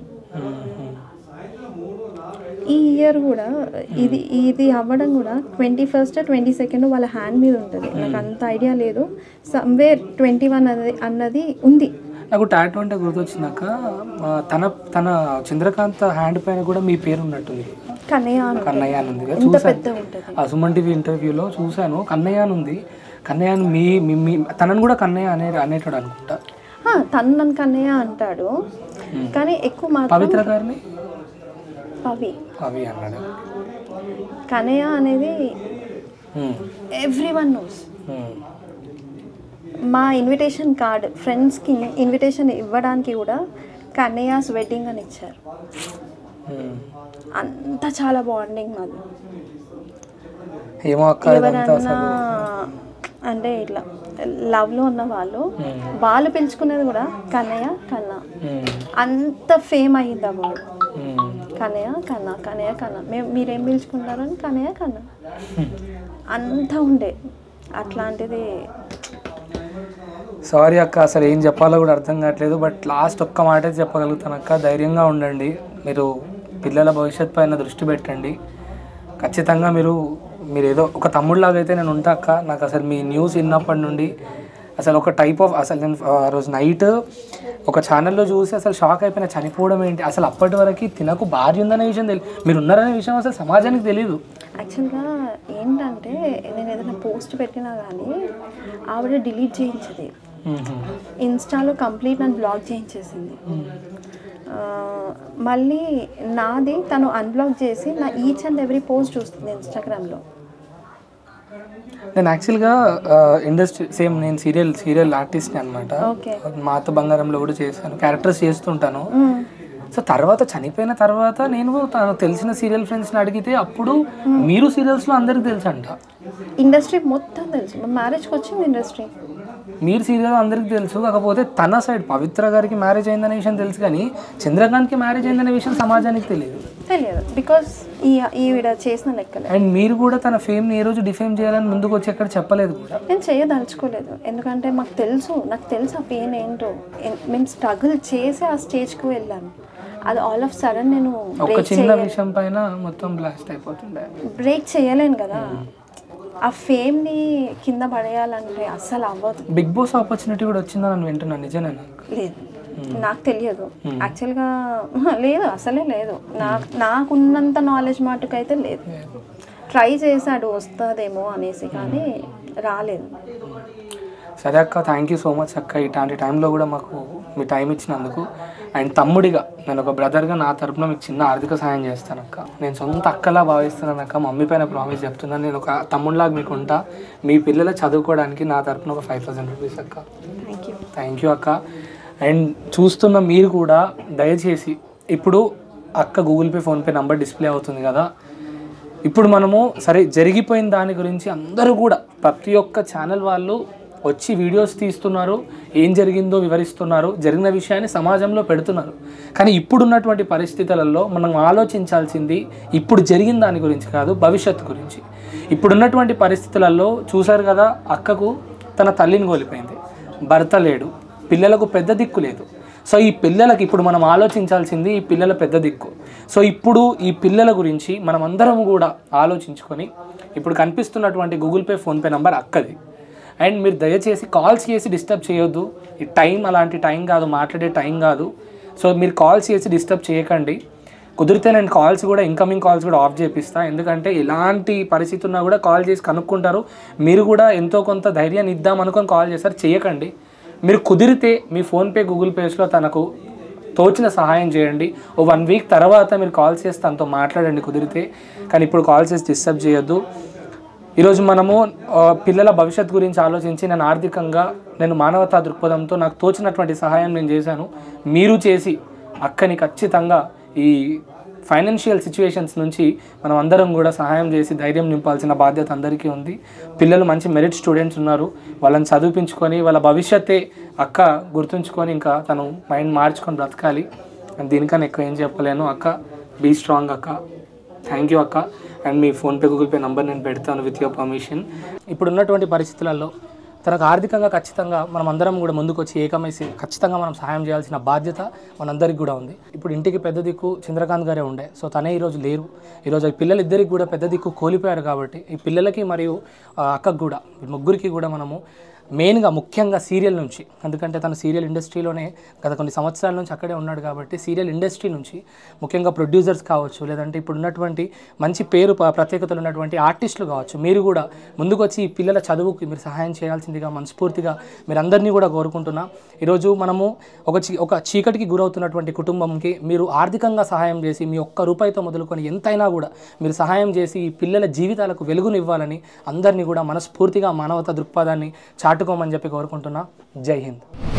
ఈ ఇయర్ కూడా ఇది ఇది అవ్వడం కూడా ట్వంటీ ఫస్ట్ ట్వంటీ సెకండ్ వాళ్ళ హ్యాండ్ మీద ఉంటుంది నాకు అంత ఐడియా లేదు సమ్వేర్ ట్వంటీ వన్ అన్నది అన్నది ఉంది నాకు టాటూ అంటే గుర్తొచ్చినాక ఆ, తన తన చంద్రకాంత్ హ్యాండ్ పైన కూడా మీ పేరు ఉన్నట్టుంది కన్నయ్య అని ఉంటుంది. కన్నయ్య అని ఉంది కదా ఎంత చూసాను పెద్ద ఉంటుంది ఆ సుమన్ టీవీ ఇంటర్వ్యూలో చూశాను కన్నయ్య అని ఉంది కన్నయ్య అని మీ మీ మీ తనని కూడా కన్నయ్య అనే అనేటాడు అనుకుంటా ఆ, తను నన్ను కన్నయ్య అంటాడు కానీ ఎక్కువ మాత్రం పవిత్ర గారిని పవి అవి అన్నాడు కన్నయ్య అనేది um, everyone knows um, మా ఇన్విటేషన్ కార్డ్ ఫ్రెండ్స్కి ఇన్విటేషన్ ఇవ్వడానికి కూడా కన్నయ్యాస్ వెడ్డింగ్ అని ఇచ్చారు ఉమ్. అంత చాలా బాండింగ్ మాది ఏమో అక్క ఇదంతా ఎవరన్నా అసలు అంటే ఇట్లా లవ్లో ఉన్న వాళ్ళు వాళ్ళు పిలుచుకునేది కూడా కన్నయ్య కన్నా ఉమ్. అంత ఫేమ్ అయ్యింది ఆ వర్డ్ ఉమ్. కన్నయ్య కన్నా కన్నయ్య కన్నా మేము మీరేం పిలుచుకుంటారు అని కన్నయ్య కన్నా అంత ఉండే అట్లాంటిది సారీ అక్క అసలు ఏం చెప్పాలో కూడా అర్థం కావట్లేదు బట్ లాస్ట్ ఒక్క మాటే చెప్పగలుగుతాను అక్క ధైర్యంగా ఉండండి మీరు పిల్లల భవిష్యత్ పైన దృష్టి పెట్టండి ఖచ్చితంగా మీరు మీరు ఏదో ఒక తమ్ముళ్ళలాగా అయితే నేను ఉంటా అక్క నాకు అసలు మీ న్యూస్ విన్నప్పటి నుండి అసలు ఒక టైప్ ఆఫ్ అసలు నేను ఆ రోజు నైట్ ఒక ఛానల్లో చూసి అసలు షాక్ అయిపోయిన చనిపోవడం ఏంటి అసలు అప్పటి వరకు తినకు భార్య ఉందనే విషయం తెలియదు మీరు ఉన్నారనే విషయం అసలు సమాజానికి తెలియదు యాక్చువల్గా ఏంటంటే నేను ఏదైనా పోస్ట్ పెట్టినా కానీ ఆవిడ డిలీట్ చేయించదు ఇన్స్టాలో కంప్లీట్ నన్ను బ్లాక్ చేయించేసింది ఆ, మళ్ళీ నాది తను అన్బ్లాక్ చేసి నా ఈచ్ అండ్ ఎవ్రీ పోస్ట్ చూస్తుంది ఇన్స్టాగ్రామ్లో నేను యాక్చువల్గా ఇండస్ట్రీ సేమ్ నేను సీరియల్ సీరియల్ ఆర్టిస్ట్ని అనమాట ఓకే మాత బంగారంలో కూడా చేశాను క్యారెక్టర్స్ చేస్తుంటాను సో తర్వాత చనిపోయిన తర్వాత నేను తను తెలిసిన సీరియల్ ఫ్రెండ్స్ని అడిగితే అప్పుడు మీరు సీరియల్స్లో అందరికి తెలుసు అంట ఇండస్ట్రీ మొత్తం తెలుసు మా మ్యారేజ్కి వచ్చింది ఇండస్ట్రీ మీరు సీరియల్ అందరికి తెలుసు కాకపోతే తన సైడ్ పవిత్ర గారికి మ్యారేజ్ అయిందనే విషయం తెలుసు కానీ చంద్రకాంత్కి మ్యారేజ్ అయిందనే విషయం సమాజానికి తెలియదు తెలియదు బికాస్ ఈ ఈవిడ చేసిన లెక్కలే అండ్ మీరు కూడా తన ఫేమ్ని ఏ రోజు డిఫేమ్ చేయాలని ముందుకు వచ్చి ఎక్కడ చెప్పలేదు కూడా నేను చేయదలుచుకోలేదు ఎందుకంటే మాకు తెలుసు నాకు తెలుసు ఆ పెయిన్ ఏంటో ఎన్- మేము స్ట్రగుల్ చేసి ఆ స్టేజ్కి వెళ్ళాను అది ఆల్ ఆఫ్ సడన్ నేను ఒక బ్రేక్ చిన్న విషయం పైన మొత్తం బ్లాస్ట్ అయిపోతుండే బ్రేక్ చేయలేను కదా ఆ ఫేమ్ని కింద పడేయాలంటే అస్సలు అవ్వదు బిగ్ బాస్ ఆపర్చునిటీ కూడా వచ్చిందని నేను వింటున్నాను నిజమేనా లేదు నాకు తెలియదు యాక్చువల్గా లేదు అసలే లేదు నాకు నాకున్నంత నాలెడ్జ్ మటుకైతే లేదు ట్రై చేశాడు వస్తుందేమో అనేసి కానీ రాలేదు సరే అక్క థ్యాంక్ యూ సో మచ్ అక్క ఇట్లాంటి టైంలో కూడా మాకు మీ టైం ఇచ్చినందుకు అండ్ తమ్ముడిగా నేను ఒక బ్రదర్గా నా తరపున మీకు చిన్న ఆర్థిక సహాయం చేస్తాను అక్క నేను సొంత అక్కలా భావిస్తున్నాను అక్క మమ్మీ పైన ప్రామిస్ చెప్తున్నాను నేను ఒక తమ్ముడిలాగా మీకు ఉంటా మీ పిల్లలు చదువుకోవడానికి నా తరపున ఒక ఫైవ్ థౌసండ్ రూపీస్ అక్క థ్యాంక్ యూ థ్యాంక్ యూ అక్క అండ్ చూస్తున్న మీరు కూడా దయచేసి ఇప్పుడు అక్క Google pay PhonePe number display అవుతుంది కదా ఇప్పుడు మనము సరే జరిగిపోయిన దాని గురించి అందరూ కూడా ప్రతి ఒక్క ఛానల్ వాళ్ళు వచ్చి వీడియోస్ తీస్తున్నారు ఏం జరిగిందో వివరిస్తున్నారు జరిగిన విషయాన్ని సమాజంలో పెడుతున్నారు కానీ ఇప్పుడున్నటువంటి పరిస్థితులలో మనం ఆలోచించాల్సింది ఇప్పుడు జరిగిన దాని గురించి కాదు భవిష్యత్తు గురించి ఇప్పుడున్నటువంటి పరిస్థితులలో చూశారు కదా అక్కకు తన తల్లిని కోల్పోయింది భర్త లేడు పిల్లలకు పెద్ద దిక్కు లేదు సో ఈ పిల్లలకి ఇప్పుడు మనం ఆలోచించాల్సింది ఈ పిల్లల పెద్ద దిక్కు సో ఇప్పుడు ఈ పిల్లల గురించి మనం అందరం కూడా ఆలోచించుకొని ఇప్పుడు కనిపిస్తున్నటువంటి గూగుల్ పే ఫోన్పే నంబర్ అక్కది అండ్ మీరు దయచేసి కాల్స్ చేసి డిస్టర్బ్ చేయొద్దు ఈ టైం అలాంటి టైం కాదు మాట్లాడే టైం కాదు సో మీరు కాల్స్ చేసి డిస్టర్బ్ చేయకండి కుదిరితే నేను కాల్స్ కూడా ఇన్కమింగ్ కాల్స్ కూడా ఆఫ్ చేపిస్తా ఎందుకంటే ఎలాంటి పరిస్థితి ఉన్నా కూడా కాల్ చేసి కనుక్కుంటారు మీరు కూడా ఎంతో కొంత ధైర్యాన్ని ఇద్దాం అనుకొని కాల్ చేస్తారు చేయకండి మీరు కుదిరితే మీ ఫోన్పే గూగుల్ పేస్లో తనకు తోచిన సహాయం చేయండి ఓ వన్ వీక్ తర్వాత మీరు కాల్ చేసి తనతో మాట్లాడండి కుదిరితే కానీ ఇప్పుడు కాల్ చేసి డిస్టర్బ్ చేయొద్దు ఈరోజు మనము ఆ, పిల్లల భవిష్యత్తు గురించి ఆలోచించి నేను ఆర్థికంగా నేను మానవతా దృక్పథంతో నాకు తోచినటువంటి సహాయం నేను చేశాను మీరు చేసి అక్కని ఖచ్చితంగా ఈ ఫైనాన్షియల్ సిచ్యువేషన్స్ నుంచి మనం అందరం కూడా సహాయం చేసి ధైర్యం నింపాల్సిన బాధ్యత అందరికీ ఉంది పిల్లలు మంచి మెరిట్ స్టూడెంట్స్ ఉన్నారు వాళ్ళని చదివించుకొని వాళ్ళ భవిష్యత్తే అక్క గుర్తుంచుకొని ఇంకా తను మైండ్ మార్చుకొని బ్రతకాలి అండ్ దీనికన్నా ఎక్కువ ఏం చెప్పలేను అక్క బీ స్ట్రాంగ్ అక్క థ్యాంక్ యూ అక్క అండ్ మీ ఫోన్పే గూగుల్ పే నంబర్ నేను పెడతాను విత్ యువర్ పర్మిషన్ ఇప్పుడు ఉన్నటువంటి పరిస్థితులలో తనకు ఆర్థికంగా ఖచ్చితంగా మనం అందరం కూడా ముందుకు వచ్చి ఏకమేసి ఖచ్చితంగా మనం సహాయం చేయాల్సిన బాధ్యత మనందరికి కూడా ఉంది ఇప్పుడు ఇంటికి పెద్ద దిక్కు చంద్రకాంత్ గారే ఉండే సో తనే ఈరోజు లేరు ఈరోజు ఈ పిల్లలిద్దరికి కూడా పెద్ద దిక్కు కోల్పోయారు కాబట్టి ఈ పిల్లలకి మరియు ఆ, అక్కకు కూడా ఈ ముగ్గురికి కూడా మనము మెయిన్గా ముఖ్యంగా సీరియల్ నుంచి ఎందుకంటే తను సీరియల్ ఇండస్ట్రీలోనే గత కొన్ని సంవత్సరాల నుంచి అక్కడే ఉన్నాడు కాబట్టి సీరియల్ ఇండస్ట్రీ నుంచి ముఖ్యంగా ప్రొడ్యూసర్స్ కావచ్చు లేదంటే ఇప్పుడు ఉన్నటువంటి మంచి పేరు ప- ప్రత్యేకతలు ఉన్నటువంటి ఆర్టిస్టులు కావచ్చు మీరు కూడా ముందుకు వచ్చి ఈ పిల్లల చదువుకి మీరు సహాయం చేయాల్సిందిగా మనస్ఫూర్తిగా మీరందరినీ కూడా కోరుకుంటున్నా ఈరోజు మనము ఒక చీ ఒక చీకటికి గురవుతున్నటువంటి కుటుంబంకి మీరు ఆర్థికంగా సహాయం చేసి మీ ఒక్క రూపాయితో మొదలుకొని ఎంతైనా కూడా మీరు సహాయం చేసి ఈ పిల్లల జీవితాలకు వెలుగునివ్వాలని అందరినీ కూడా మనస్ఫూర్తిగా మానవతా దృక్పథాన్ని చాటు నాటుకోమని చెప్పి కోరుకుంటున్నా జై హింద్